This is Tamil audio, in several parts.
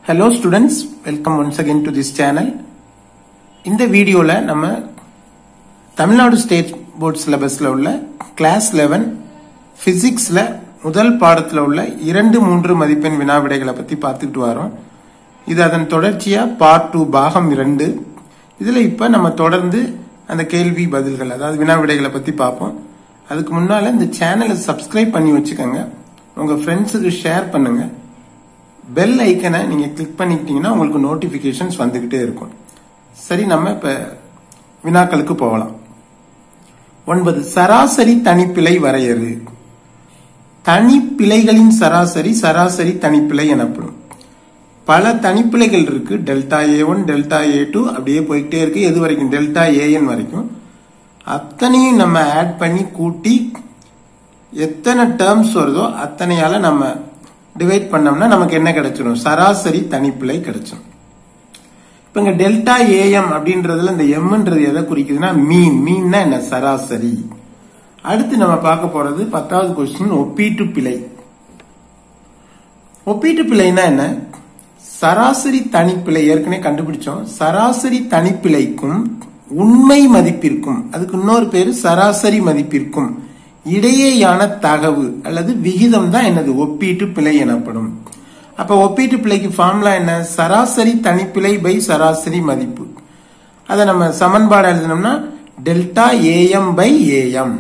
Hello students welcome once again to this channel இந்த வீடியோவில் நம்ம தமிழ்நாடு ஸ்டேட் போர்ட் சிலபஸில் உள்ள கிளாஸ் லெவன் ஃபிசிக்ஸில் முதல் பாடத்தில் உள்ள இரண்டு மூன்று மதிப்பெண் வினா விடைகளை பற்றி பார்த்துக்கிட்டு வரோம் இது அதன் தொடர்ச்சியாக பார்ட் டூ பாகம் இரண்டு இதில் இப்போ நம்ம தொடர்ந்து அந்த கேள்வி பதில்கள் அதாவது வினா விடைகளை பற்றி பார்ப்போம் அதுக்கு முன்னால் இந்த சேனலை சப்ஸ்கிரைப் பண்ணி வச்சுக்கோங்க உங்கள் ஃப்ரெண்ட்ஸுக்கு ஷேர் பண்ணுங்கள் பெல் ஐக்கனை நீங்க கிளிக் பண்ணிக்கிட்டீங்கன்னா உங்களுக்கு நோட்டிபிகேஷன்ஸ் வந்துகிட்டே இருக்கும் சரி நம்ம இப்ப வினாக்களுக்கு போகலாம் ஒன்பது சராசரி தனிப்பிழை வரையறு தனிப்பிழைகளின் சராசரி சராசரி தனிப்பிழை எனப்படும் பல தனிப்பிழைகள் இருக்கு delta A one delta A two அப்படியே போயிட்டே இருக்கு எது வரைக்கும் டெல்டா ஏஎன் வரைக்கும் அத்தனையும் நம்ம ஆட் பண்ணி கூட்டி எத்தனை டேர்ம்ஸ் வருதோ அத்தனையால நம்ம டிவைட் பண்ணோம்னா நமக்கு என்ன கிடைச்சிடும் சராசரி தனிப்பிழை கிடைச்சிடும் இப்ப இங்க டெல்டா ஏஎம் அப்படின்றதுல இந்த எம்ன்றது எதை குறிக்குதுன்னா மீன் மீன்னா என்ன சராசரி அடுத்து நம்ம பார்க்க போறது பத்தாவது கொஸ்டின் ஒப்பீட்டு பிழை ஒப்பீட்டு பிழைனா என்ன சராசரி தனிப்பிழை ஏற்கனவே கண்டுபிடிச்சோம் சராசரி தனிப்பிழைக்கும் உண்மை மதிப்பிற்கும் அதுக்கு இன்னொரு பேரு சராசரி மதிப்பிற்கும் இடையேயான தகவு அல்லது விகிதம் தான் என்னது ஒப்பீட்டு பிழை எனப்படும் அப்ப ஒப்பீட்டு பிழைக்கு ஃபார்முலா என்ன சராசரி தனிப்பிழை பை சராசரி மதிப்பு அதை நம்ம சமன்பாடு எழுதினோம்னா டெல்டா ஏஎம் பை ஏஎம்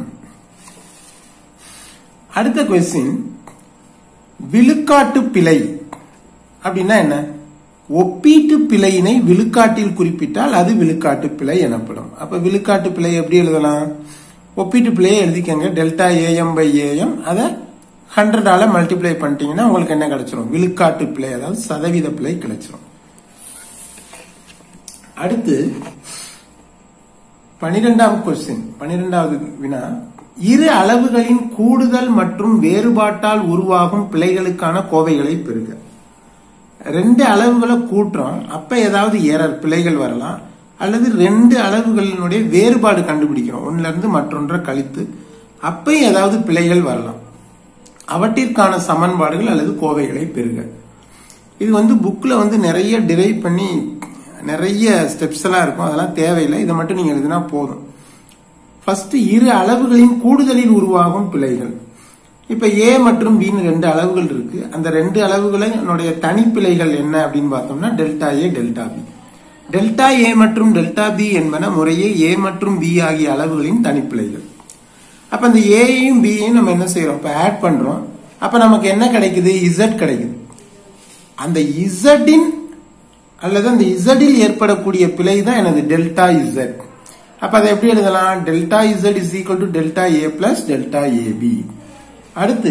அடுத்த கொஸ்டின் விழுக்காட்டு பிழை அப்படின்னா என்ன ஒப்பீட்டு பிழையினை விழுக்காட்டில் குறிப்பிட்டால் அது விழுக்காட்டு பிழை எனப்படும் அப்ப விழுக்காட்டு பிழை எப்படி எழுதலாம் ஒப்பீட்டு பிள்ளையை எழுதிக்கங்க டெல்டா ஏஎம் பை ஏஎம் அதை ஹண்ட்ரடால மல்டிப்ளை பண்ணிட்டீங்கன்னா உங்களுக்கு என்ன கிடைச்சிரும் விழுக்காட்டு பிழை அதாவது சதவீத பிழை கிடைச்சிரும் அடுத்து பனிரெண்டாம் கொஸ்டின் பனிரெண்டாவது வினா இரு அளவுகளின் கூடுதல் மற்றும் வேறுபாட்டால் உருவாகும் பிழைகளுக்கான கோவைகளை பெறுக ரெண்டு அளவுகளை கூட்டுறோம் அப்ப ஏதாவது ஏரர் பிழைகள் வரலாம் அல்லது ரெண்டு அளவுகளினுடைய வேறுபாடு கண்டுபிடிக்கிறோம் ஒன்னுல இருந்து மற்றொன்றை கழித்து அப்பயும் ஏதாவது பிழைகள் வரலாம் அவற்றிற்கான சமன்பாடுகள் அல்லது கோவைகளை பெறுக இது வந்து புக்ல வந்து நிறைய டிரைவ் பண்ணி நிறைய ஸ்டெப்ஸ் எல்லாம் இருக்கும் அதெல்லாம் தேவையில்லை இதை மட்டும் நீங்க எழுதினா போதும் ஃபர்ஸ்ட் இரு அளவுகளின் கூடுதலில் உருவாகும் பிழைகள் இப்ப ஏ மற்றும் பின்னு ரெண்டு அளவுகள் இருக்கு அந்த ரெண்டு அளவுகளினுடைய தனிப்பிழைகள் என்ன அப்படின்னு பார்த்தோம்னா delta A delta B delta A மற்றும் டெல்டா பி என்பன முறையே ஏ மற்றும் பி ஆகிய அளவுகளின் தனிப்பிழைகள் அப்ப இந்த ஏயையும் பியையும் நம்ம என்ன செய்யறோம் இப்ப ஆட் பண்றோம் அப்ப நமக்கு என்ன கிடைக்குது இசட் கிடைக்குது அந்த இசட்டின் அல்லது அந்த இசட்டில் ஏற்படக்கூடிய பிழை தான் எனது டெல்டா இசட் அப்ப அதை எப்படி எழுதலாம் delta Z is equal to delta A plus delta AB அடுத்து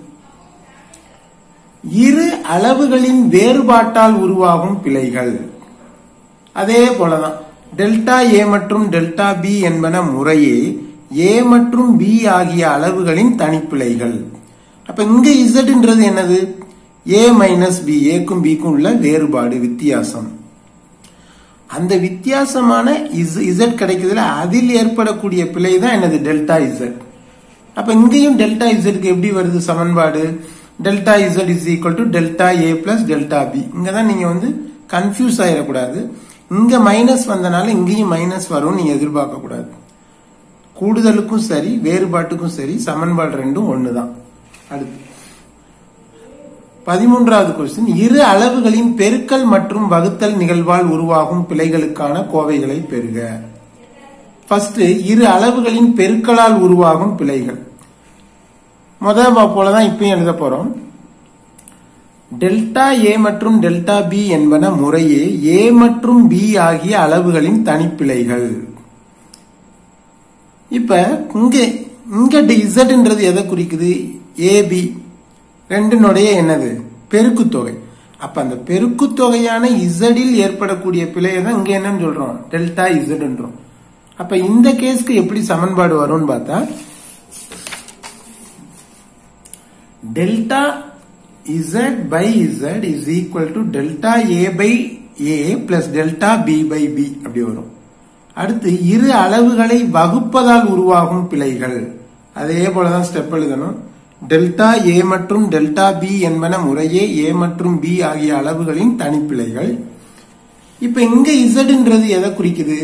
இரு அளவுகளின் வேறுபாட்டால் உருவாகும் பிழைகள் அதே போலதான் டெல்டா ஏ மற்றும் டெல்டா பி என்பன முறையே ஏ மற்றும் பி ஆகிய அளவுகளின் தனிப்பிழைகள் அப்ப இங்க இசட்ன்றது என்னது ஏ மைனஸ் பி ஏக்கும் பிக்கும் உள்ள வேறுபாடு வித்தியாசம் அந்த வித்தியாசமான இசட் கிடைக்கிறதுல அதில் ஏற்படக்கூடிய பிழை தான் என்னது டெல்டா இசட் அப்ப இங்கேயும் டெல்டா இசட்க்கு எப்படி வருது சமன்பாடு delta Z is equal to delta A plus delta B இங்கதான் நீங்க வந்து கன்ஃபியூஸ் ஆயிடக்கூடாது இங்க மைனஸ் வந்தனால இங்கேயும் மைனஸ் வரும் நீங்க எதிர்பார்க்க கூடாது கூடுதலுக்கும் சரி வேறுபாட்டுக்கும் சரி சமன்பாடு ரெண்டும் ஒண்ணுதான் அடுத்து பதிமூன்றாவது கொஸ்டின் இரு அளவுகளின் பெருக்கல் மற்றும் வகுத்தல் நிகழ்வால் உருவாகும் பிழைகளுக்கான கோவைகளை பெறுக ஃபர்ஸ்ட் இரு அளவுகளின் பெருக்கலால் உருவாகும் பிழைகள் முதல் போலதான் இப்பயும் எழுத போறோம் டெல்டா ஏ மற்றும் டெல்டா பி என்பன முறையே ஏ மற்றும் பி ஆகிய அளவுகளின் தனிப்பிழைகள் இப்ப இங்க இங்க இசட்ன்றது எதை குறிக்குது ஏபி ரெண்டினுடைய என்னது பெருக்குத்தொகை அப்ப அந்த பெருக்குத்தொகையான இசடில் ஏற்படக்கூடிய பிழையை தான் இங்க என்னன்னு சொல்றோம் டெல்டா இசட்ன்றோம் அப்ப இந்த கேஸ்க்கு எப்படி சமன்பாடு வரும்னு பார்த்தா delta z by z is equal to delta a by a plus delta b by b அப்படி வரும் அடுத்து இரு அளவுகளை வகுப்பதால் உருவாகும் பிழைகள் அதே போலதான் ஸ்டெப் எழுதணும் டெல்டா ஏ மற்றும் டெல்டா பி என்பன முறையே ஏ மற்றும் பி ஆகிய அளவுகளின் தனிப்பிழைகள் இப்ப இங்க இசட்ன்றது எதை குறிக்குது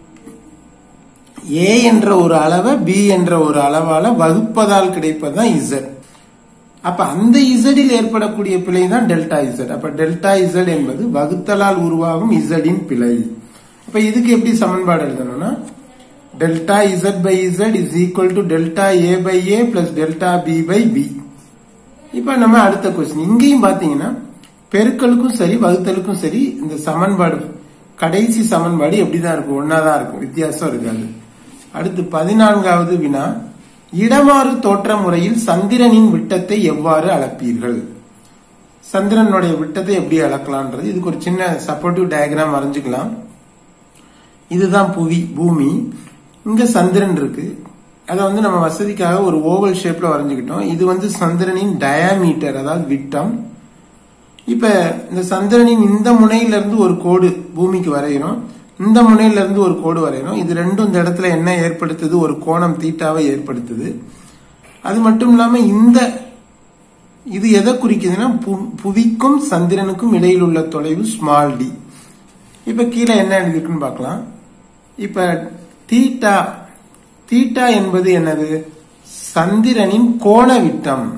ஏ என்ற ஒரு அளவை பி என்ற ஒரு அளவால வகுப்பதால் கிடைப்பதுதான் இசட் அப்ப அந்த இசடில் ஏற்படக்கூடிய பிழை தான் டெல்டா இசட் அப்ப டெல்டா இசட் என்பது வகுத்தலால் உருவாகும் இசடின் பிழை அப்ப இதுக்கு எப்படி சமன்பாடு எழுதணும்னா delta Z by Z is equal to delta A by A plus delta B by B இப்ப நம்ம அடுத்த கொஸ்டின் இங்கேயும் பாத்தீங்கன்னா பெருக்கலுக்கும் சரி வகுத்தலுக்கும் சரி இந்த சமன்பாடு கடைசி சமன்பாடு எப்படிதான் இருக்கும் ஒன்னாதான் இருக்கும் வித்தியாசம் இருக்காது அடுத்து பதினான்காவது வினா இடமாறு தோற்ற முறையில் சந்திரனின் விட்டத்தை எவ்வாறு அளப்பீர்கள் சந்திரனுடைய விட்டத்தை எப்படி அளக்கலாம்ன்றது இதுக்கு ஒரு சின்ன சப்போர்ட்டிவ் டயக்ராம் வரைஞ்சுக்கலாம் இதுதான் புவி பூமி இங்க சந்திரன் இருக்கு அதை வந்து நம்ம வசதிக்காக ஒரு ஓவல் ஷேப்ல வரைஞ்சுக்கிட்டோம் இது வந்து சந்திரனின் டயாமீட்டர் அதாவது விட்டம் இப்ப இந்த சந்திரனின் இந்த முனையில இருந்து ஒரு கோடு பூமிக்கு வரைகிறோம் இந்த முனையில இருந்து ஒரு கோடு வரைகிறோம் இது ரெண்டும் இந்த இடத்துல என்ன ஏற்படுத்துது ஒரு கோணம் தீட்டாவை ஏற்படுத்துது அது மட்டும் இல்லாம இந்த இது எதை குறிக்குதுன்னா பு- புவிக்கும் சந்திரனுக்கும் இடையில் உள்ள தொலைவு ஸ்மால் டி இப்ப கீழே என்ன எழுதிருக்குன்னு பார்க்கலாம் இப்ப தீட்டா தீட்டா என்பது என்னது சந்திரனின் கோண விட்டம்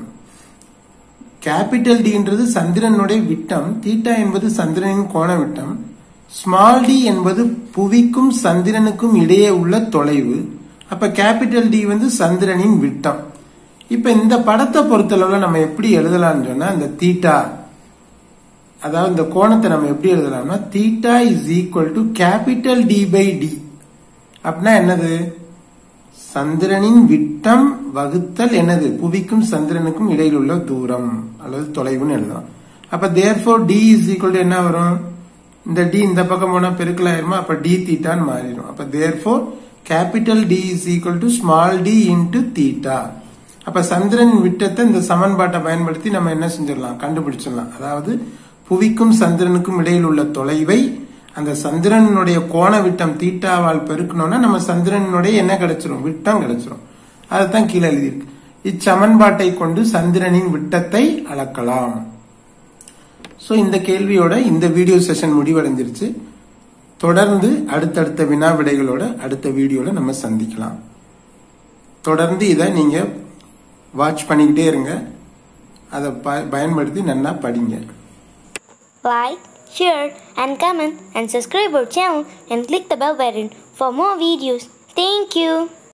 கேபிட்டல் டின்றது சந்திரனுடைய விட்டம் தீட்டா என்பது சந்திரனின் கோண விட்டம் ஸ்மால் டி என்பது புவிக்கும் சந்திரனுக்கும் இடையே உள்ள தொலைவு அப்ப கேபிட்டல் டி வந்து சந்திரனின் விட்டம் இப்ப இந்த படத்தை பொறுத்தளவுல நம்ம எப்படி எழுதலாம்னு சொன்னா இந்த தீட்டா அதாவது இந்த கோணத்தை நம்ம எப்படி எழுதலாம்னா theta is equal to capital D by D அப்படின்னா என்னது சந்திரனின் விட்டம் வகுத்தல் என்னது புவிக்கும் சந்திரனுக்கும் இடையில் உள்ள தூரம் அல்லது தொலைவுன்னு எழுதலாம் அப்ப therefore D is equal to என்ன வரும் இந்த டி இந்த பக்கம் போனா பெருக்கல் ஆயிருமா அப்ப டி தீட்டான்னு மாறிடும் அப்ப therefore capital D is equal to small d into theta அப்ப சந்திரனின் விட்டத்தை இந்த சமன்பாட்டை பயன்படுத்தி நம்ம என்ன செஞ்சிடலாம் கண்டுபிடிச்சிடலாம் அதாவது புவிக்கும் சந்திரனுக்கும் இடையில் உள்ள தொலைவை அந்த சந்திரனுடைய கோண விட்டம் தீட்டாவால் பெருக்கணும்னா நம்ம சந்திரனுடைய என்ன கிடைச்சிரும் விட்டம் கிடைச்சிரும் அதுதான் கீழே எழுதியிருக்கு இச்சமன்பாட்டை கொண்டு சந்திரனின் விட்டத்தை அளக்கலாம் சோ இந்த கேள்வியோட இந்த வீடியோ செஷன் முடிவடைஞ்சிருச்சு தொடர்ந்து அடுத்தடுத்த வினா விடைகளோட அடுத்த வீடியோல நம்ம சந்திக்கலாம் தொடர்ந்து இதை நீங்க வாட்ச் பண்ணிக்கிட்டே இருங்க அதை ப- பயன்படுத்தி நல்லா படிங்க Like, share, and comment, and subscribe our channel and click the bell button for more videos. Thank you.